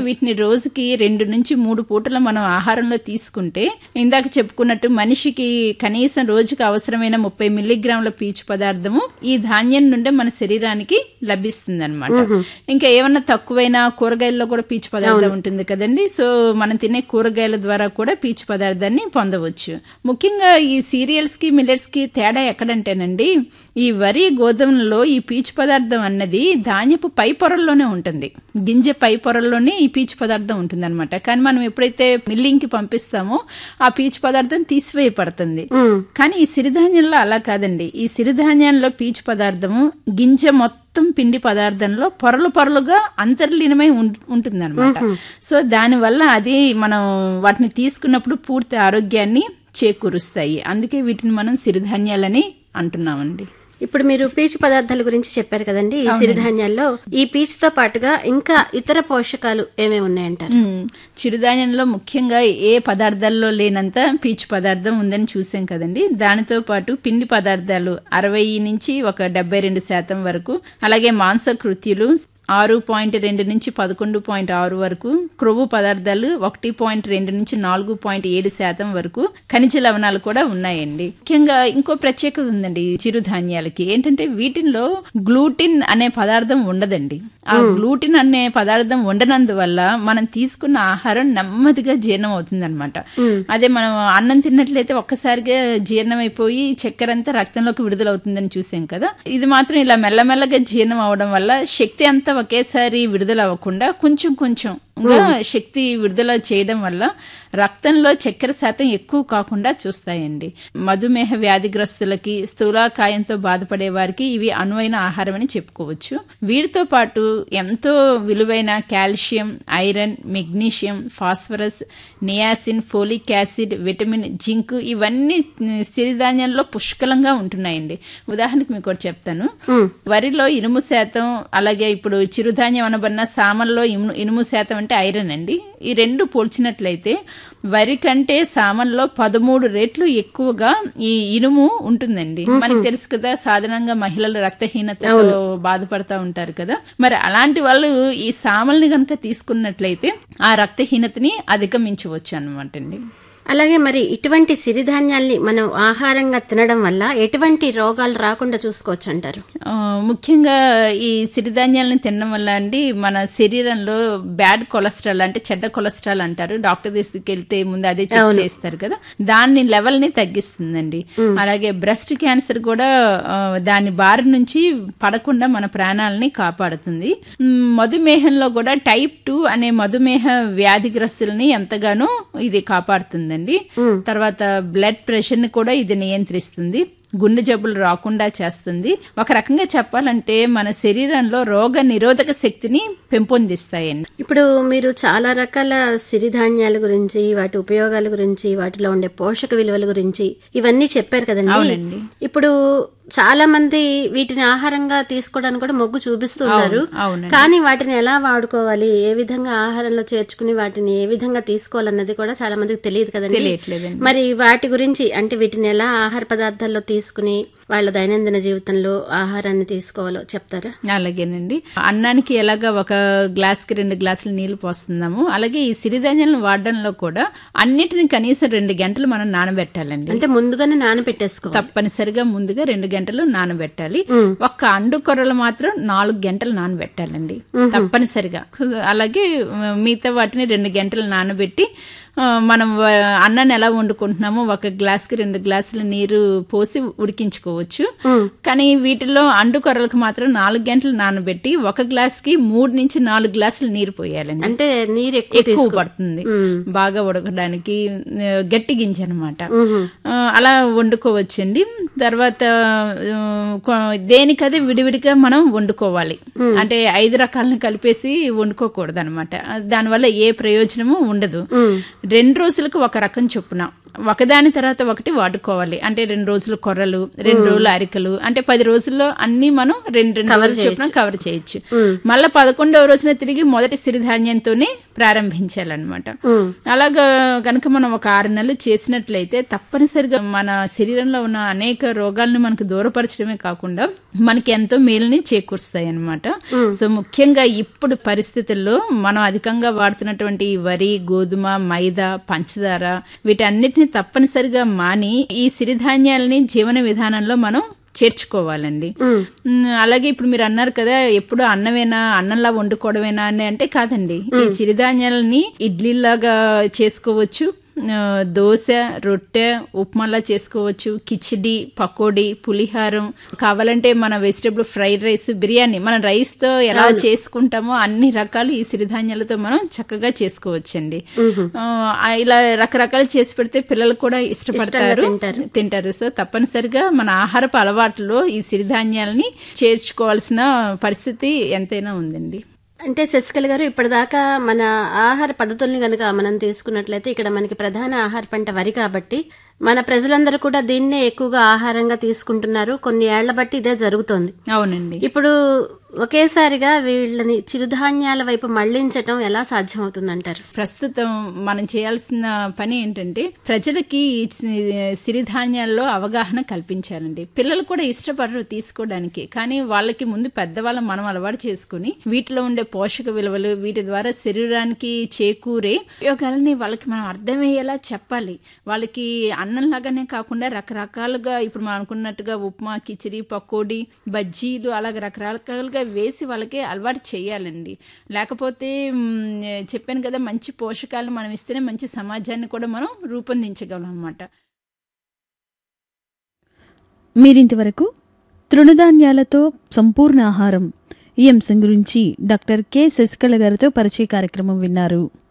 వీటిని రోజుకి రెండు నుంచి మూడు పూటలు మనం ఆహారంలో తీసుకుంటే ఇందాక చెప్పుకున్నట్టు మనిషికి కనీసం రోజుకి అవసరమైన ముప్పై మిల్లీగ్రాముల పీచు పదార్థము ఈ ధాన్యం నుండే మన శరీరానికి లభిస్తుంది అనమాట ఇంకా ఏమన్నా తక్కువైనా కూరగాయల్లో కూడా పీచు పదార్థం ఉంటుంది కదండి సో మనం తినే కూరగాయల ద్వారా కూడా పీచు పదార్థాన్ని పొందవచ్చు ముఖ్యంగా ఈ సీరియల్స్ కి మిల్లెట్స్ కి తేడా ఎక్కడంటేనండి ఈ వరి గోధుమలలో ఈ పీచు పదార్థం అన్నది ధాన్యపు పై పొరల్లోనే ఉంటుంది గింజ పై పొరల్లోనే ఈ పీచు పదార్థం ఉంటుంది అనమాట కానీ మనం ఎప్పుడైతే మిల్లింగ్ కి పంపిస్తామో ఆ పీచు పదార్థం తీసివేయబడుతుంది కానీ ఈ సిరిధాన్యంలో అలా కాదండి ఈ సిరిధాన్యాల్లో పీచు పదార్థము గింజ మొత్తం పిండి పదార్థంలో పొరలు పొరలుగా అంతర్లీనమై ఉంటుంది అనమాట సో దానివల్ల అది మనం వాటిని తీసుకున్నప్పుడు పూర్తి ఆరోగ్యాన్ని చేకూరుస్తాయి అందుకే వీటిని మనం సిరిధాన్యాలని అంటున్నామండి ఇప్పుడు మీరు పీచు పదార్థాల గురించి చెప్పారు కదండి ఈ సిరిధాన్యాల్లో ఈ పీచుతో పాటుగా ఇంకా ఇతర పోషకాలు ఏమేమి ఉన్నాయంటారు మ్మ్. చిరుధాన్యంలో ముఖ్యంగా ఏ పదార్థాల్లో లేనంత పీచు పదార్థం ఉందని చూసాం కదండి దానితో పాటు పిండి పదార్థాలు అరవై నుంచి ఒక డెబ్బై రెండు శాతం వరకు అలాగే మాంసకృత్యులు ఆరు పాయింట్ రెండు నుంచి పదకొండు పాయింట్ ఆరు వరకు క్రొవ్వు పదార్థాలు ఒకటి పాయింట్ రెండు నుంచి నాలుగు పాయింట్ ఏడు శాతం వరకు ఖనిజ లవణాలు కూడా ఉన్నాయండి ముఖ్యంగా ఇంకో ప్రత్యేకత ఉందండి ఈ చిరుధాన్యాలకి ఏంటంటే వీటిల్లో గ్లూటిన్ అనే పదార్థం ఉండదండి ఆ గ్లూటిన్ అనే పదార్థం ఉండనందువల్ల మనం తీసుకున్న ఆహారం నెమ్మదిగా జీర్ణం అవుతుంది అనమాట అదే మనం అన్నం తిన్నట్లయితే ఒక్కసారిగా జీర్ణం అయిపోయి చక్కెర అంతా రక్తంలోకి విడుదలవుతుందని చూసాం కదా ఇది మాత్రం ఇలా మెల్లమెల్లగా జీర్ణం అవడం వల్ల శక్తి అంతా ఒకేసారి విడుదల అవ్వకుండా కొంచెం కొంచెం శక్తి విడుదల చేయడం వల్ల రక్తంలో చక్కెర శాతం ఎక్కువ కాకుండా చూస్తాయండి మధుమేహ వ్యాధిగ్రస్తులకి స్థూలాకాయంతో బాధపడే వారికి ఇవి అనువైన ఆహారం అని చెప్పుకోవచ్చు వీటితో పాటు ఎంతో విలువైన calcium iron magnesium phosphorus niacin folic acid vitamin zinc ఇవన్నీ సిరిధాన్యాల్లో పుష్కలంగా ఉంటున్నాయండి ఉదాహరణకు మీకు ఒకటి చెప్తాను వరిలో ఇనుము శాతం అలాగే ఇప్పుడు చిరుధాన్యం అనబడిన సామల్లో ఇనుము ఇనుము శాతం అంటే ఐరన్ అండి ఈ రెండు పోల్చినట్లయితే వరి కంటే సామన్లో పదమూడు రెట్లు ఎక్కువగా ఈ ఇనుము ఉంటుందండి మనకి తెలుసు కదా సాధారణంగా మహిళలు రక్తహీనతతో బాధపడతా ఉంటారు కదా మరి అలాంటి వాళ్ళు ఈ సామల్ని కనుక తీసుకున్నట్లయితే ఆ రక్తహీనతని అధిగమించవచ్చు అనమాట అండి అలాగే మరి ఇటువంటి సిరిధాన్యాల్ని మనం ఆహారంగా తినడం వల్ల ఎటువంటి రోగాలు రాకుండా చూసుకోవచ్చు అంటారు ఆ, ముఖ్యంగా ఈ సిరిధాన్యాలను తినడం వల్ల అండి మన శరీరంలో బ్యాడ్ కొలెస్ట్రాల్ అంటే చెడ్డ కొలెస్ట్రాల్ అంటారు డాక్టర్ దగ్గరికి వెళ్తే ముందు అదే చెక్ చేస్తారు కదా దాని లెవెల్ ని తగ్గిస్తుందండి అలాగే బ్రెస్ట్ క్యాన్సర్ కూడా ఆ, దాని బారి నుంచి పడకుండా మన ప్రాణాలని కాపాడుతుంది మ్, మధుమేహంలో కూడా టైప్ టూ అనే మధుమేహ వ్యాధిగ్రస్తుల్ని ఎంతగానో ఇది కాపాడుతుందండి తర్వాత బ్లడ్ ప్రెషర్ ని కూడా ఇది నియంత్రిస్తుంది గుండె జబ్బులు రాకుండా చేస్తుంది ఒక రకంగా చెప్పాలంటే మన శరీరంలో రోగ నిరోధక శక్తిని పెంపొందిస్తాయండి ఇప్పుడు మీరు చాలా రకాల సిరిధాన్యాల గురించి వాటి ఉపయోగాల గురించి వాటిలో ఉండే పోషక విలువల గురించి ఇవన్నీ చెప్పారు కదండి అవునండి. ఇప్పుడు చాలా మంది వీటిని ఆహారంగా తీసుకోవడానికి కూడా మొగ్గు చూపిస్తున్నారు అవునండి. కానీ వాటిని ఎలా వాడుకోవాలి ఏ విధంగా ఆహారంలో చేర్చుకుని వాటిని ఏ విధంగా తీసుకోవాలన్నది కూడా చాలా మందికి తెలియదు కదండి తెలియట్లేదండి మరి వాటి గురించి అంటే వీటిని ఎలా ఆహార పదార్థాల్లో తీసుకుని వాళ్ళ దైనందిన జీవితంలో ఆహారాన్ని తీసుకోవాలో చెప్తారా అలాగేనండి అన్నానికి ఎలాగా ఒక గ్లాస్ కి రెండు గ్లాసులు నీళ్లు పోస్తున్నాము అలాగే ఈ సిరిధాన్యాలను వాడడంలో కూడా అన్నిటిని కనీసం రెండు గంటలు మనం నానబెట్టాలండి అంటే ముందుగానే నానబెట్టేసుకోవాలి తప్పనిసరిగా ముందుగా రెండు గంటలు నానబెట్టాలి ఒక్క అండు కొర్రలు మాత్రం నాలుగు గంటలు నానబెట్టాలండి తప్పనిసరిగా అలాగే ఆ, మిగతా వాటిని రెండు గంటలు నానబెట్టి ఆ, మనం వ- అన్నాన్ని ఎలా వండుకుంటున్నామో ఒక గ్లాస్ కి రెండు గ్లాసుల నీరు పోసి ఉడికించుకోవచ్చు కానీ వీటిలో అండు కొర్రలకు మాత్రం నాలుగు గంటలు నానబెట్టి ఒక గ్లాస్ కి మూడు నుంచి నాలుగు గ్లాసులు నీరు పోయాలండి అంటే నీరు ఎక్కువ ఎక్కువ పడుతుంది బాగా ఉడకడానికి ఆ, గట్టి గింజ అనమాట అలా వండుకోవచ్చండి తర్వాత ఆ, కొ- దేనికదే విడివిడిగా మనం వండుకోవాలి అంటే ఐదు రకాలను కలిపేసి వండుకోకూడదు అనమాట దానివల్ల ఏ ప్రయోజనము ఉండదు రెండు రోజులకు ఒక రకం చొప్పున ఒకదాని తర్వాత ఒకటి వాడుకోవాలి అంటే రెండు రోజులు కొర్రలు రెండు రోజులు అరికలు అంటే పది రోజుల్లో అన్ని మనం రెండు రెండు రోజులు చొప్పున కవర్ చేయొచ్చు మళ్ళీ పదకొండవ రోజున తిరిగి మొదటి సిరిధాన్యంతోనే ప్రారంభించాలన్నమాట అలాగా కనుక మనం ఒక ఆరు నెలలు చేసినట్లయితే తప్పనిసరిగా మన శరీరంలో ఉన్న అనేక రోగాలను మనకు దూరపరచడమే కాకుండా మనకి ఎంతో మేలుని చేకూరుస్తాయి అన్నమాట సో ముఖ్యంగా ఇప్పుడు పరిస్థితుల్లో మనం అధికంగా వాడుతున్నటువంటి ఈ వరి గోధుమ మైదా పంచదార వీటన్నిటిని తప్పనిసరిగా మాని ఈ సిరిధాన్యాలని జీవన విధానంలో మనం చేర్చుకోవాలండి ఉమ్, అలాగే ఇప్పుడు మీరు అన్నారు కదా ఎప్పుడు అన్నమేనా అన్నంలా వండుకోవడమేనా అని అంటే కాదండి ఈ చిరుధాన్యాలని ఇడ్లీలాగా చేసుకోవచ్చు ఆ, దోశ రొట్టె ఉప్మాలా చేసుకోవచ్చు కిచిడి పకోడీ పులిహారం కావాలంటే మన వెజిటబుల్ ఫ్రైడ్ రైస్ బిర్యానీ మనం రైస్ తో ఎలా చేసుకుంటామో అన్ని రకాలు ఈ సిరిధాన్యాలతో మనం చక్కగా చేసుకోవచ్చండి ఆ, ఇలా రకరకాలు చేసి పెడితే పిల్లలు కూడా ఇష్టపడతారు తింటారు సో తప్పనిసరిగా మన ఆహారపు అలవాట్లో ఈ సిరిధాన్యాలని చేర్చుకోవాల్సిన పరిస్థితి ఎంతైనా ఉందండి అంటే శశికళ గారు ఇప్పటిదాకా మన ఆహార పద్ధతుల్ని గనుక మనం తీసుకున్నట్లయితే ఇక్కడ మనకి ప్రధాన ఆహార పంట వరి కాబట్టి మన ప్రజలందరూ కూడా దీన్నే ఎక్కువగా ఆహారంగా తీసుకుంటున్నారు కొన్ని ఏళ్ల బట్టి ఇదే జరుగుతోంది అవునండి ఇప్పుడు ఒకేసారిగా వీళ్ళని చిరుధాన్యాల వైపు మళ్లించటం ఎలా సాధ్యమవుతుందంటారు ప్రస్తుతం మనం చేయాల్సిన పని ఏంటంటే ప్రజలకి ఈ సి- సిరిధాన్యాల్లో అవగాహన కల్పించాలండి పిల్లలు కూడా ఇష్టపడరు తీసుకోవడానికి కానీ వాళ్ళకి ముందు పెద్దవాళ్ళం మనం అలవాటు చేసుకుని వీటిలో ఉండే పోషక విలువలు వీటి ద్వారా శరీరానికి చేకూరే ఉపయోగాలని వాళ్ళకి మనం అర్థమయ్యేలా చెప్పాలి వాళ్ళకి అన్నంలాగానే కాకుండా రకరకాలుగా ఇప్పుడు మనం అనుకున్నట్టుగా ఉప్మా కిచిడి పకోడీ బజ్జీలు అలాగే రకరకాలుగా వేసి వాళ్ళకి అలవాటు చేయాలండి లేకపోతే మ్, చెప్పాను కదా మంచి పోషకాలు మనం ఇస్తేనే మంచి సమాజాన్ని కూడా మనం రూపొందించగలం అనమాట మీరింతవరకు తృణధాన్యాలతో సంపూర్ణ ఆహారం ఈ అంశం గురించి డాక్టర్ కె శశికళ గారితో పరిచయ కార్యక్రమం విన్నారు